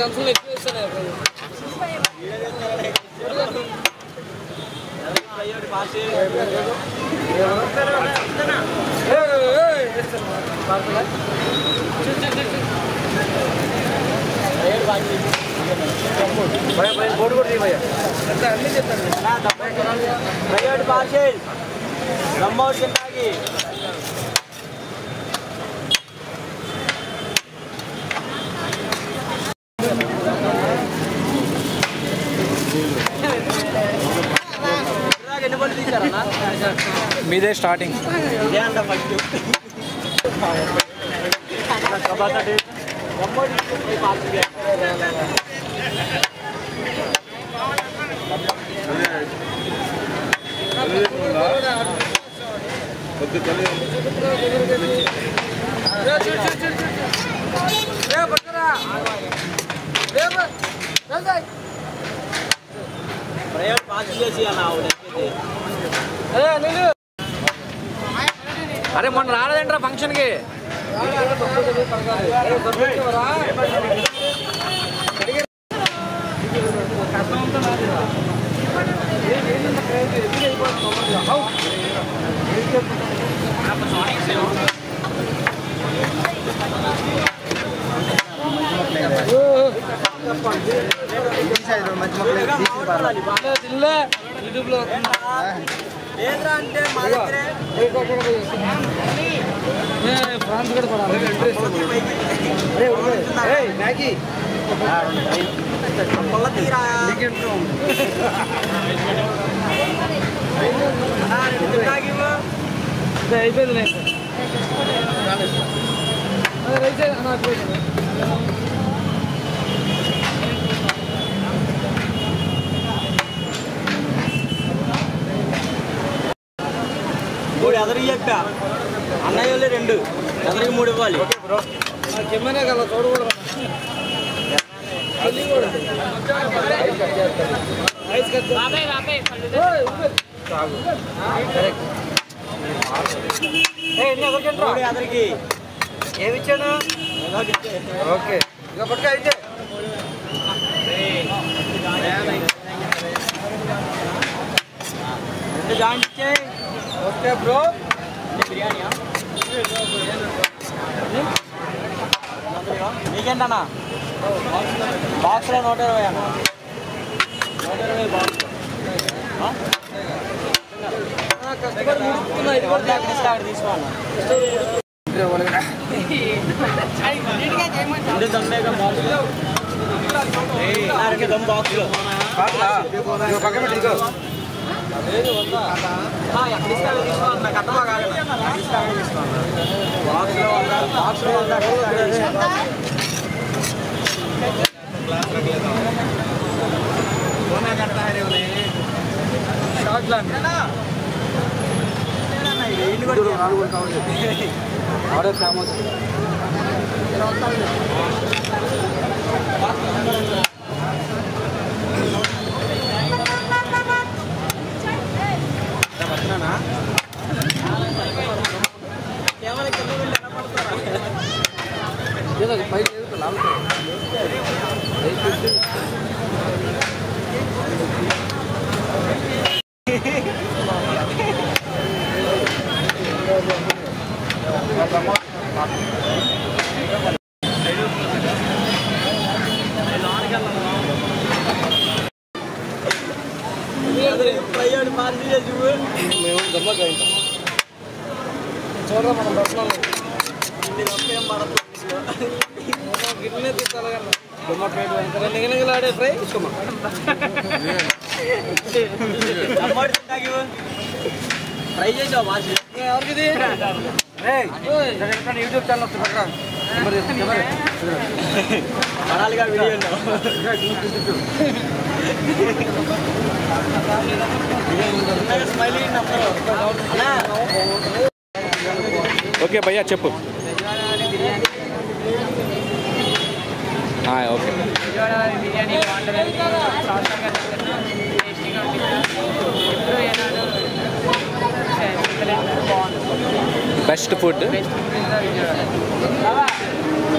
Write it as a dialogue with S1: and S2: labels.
S1: కంచులు ఎక్కువ ఇస్తాను బోర్డు కూడా తీయ అన్ని చెప్తాను
S2: ప్రైవేట్ పార్సెల్ బ్రహ్మోడి కిందాకి ఎన్ని పళ్ళు తీశారన్నా
S3: మీదే స్టార్టింగ్
S2: ఇదే అంట ఫస్ట్ బ్రహ్మోడి పార్సెల్ ప్రైవేట్ పార్సెల్ చేసి అన్న ఆవిడ
S3: అరే మొన్న రాలేదంటారా ఫంక్షన్కి
S1: యూట్యూబ్ లో
S2: ఏంద్రా అంటే మా దగ్గరే
S1: ఫ్రాన్స్ కూడా పడాలి మ్యాగీ
S2: పొల్ల తీరా
S1: అయిపోయింది రైతే నాకు
S2: మూడు ఎదరికి చెప్పా అన్నయ్య వాళ్ళు రెండు ఎదరికి మూడు ఇవ్వాలి
S1: కెమెరా కదా చూడకూడదు ఐస్ కట్ ఓయ్, ఉంది. ఏయ్, ఎన్ని ఎవరికి ఎంట్రా?
S2: మూడు ఎదరికి
S1: ఏమి ఇచ్చాను ఓకే ఇక పట్టుకో అయితే
S2: రెండు జాయింట్ ఇచ్చేయి
S1: ఓకే బ్రో
S2: బిర్యానీయా నీకేంటన్నా బాక్స్లో నూట ఇరవై అన్న నూట ఇరవై బాక్స్
S1: కస్టమర్ ముడుతున్నా ఇది
S2: వన్ ల్యాక్ ఇస్తే అక్కడ తీసుకో అన్న రెండు దమ్మే బాక్స్లో రెండు దమ్ బాక్స్లో
S1: పక్కన పెట్టి ఇదిగో
S2: ఎక్కడ ఇస్తే అక్కడ తీసుకో అన్న కట్టమా కాదు బాక్స్లో బాక్స్లో
S1: ఆర్డర్ ఫేమస్ ఏదో పైకి ఏదో లాగుతాయి
S2: ప్రైవేట్ పార్టీ చేసి
S1: మేము గమ్మత్ అయింటాం చూడరా మనం దర్శనం గిన్నె తీసుకోవాలి కదా గుమ్మ ప్లేట్ వెనకాల నిగనిగలాడే ఫ్రై ఇష్టమా
S2: ట్రై చేసావు భాష
S1: ఎవరికి ఇది యూట్యూబ్ ఛానల్ వస్తుంది పక్కన నెంబర్ నెంబర్
S2: పడాలిగా వీడియోలో స్మైలీ నంబరు అన్నా
S3: ఓకే భయ్యా చెప్పు ఆ, ఓకే
S4: విజయవాడ బిర్యానీ బాగుంటుందని సంవత్సరంగా తింటున్నా టేస్టీగా ఉంటుంది ఎప్పుడు ఏనాడు బాగుంటుంది
S3: best food
S4: best food Vijayawada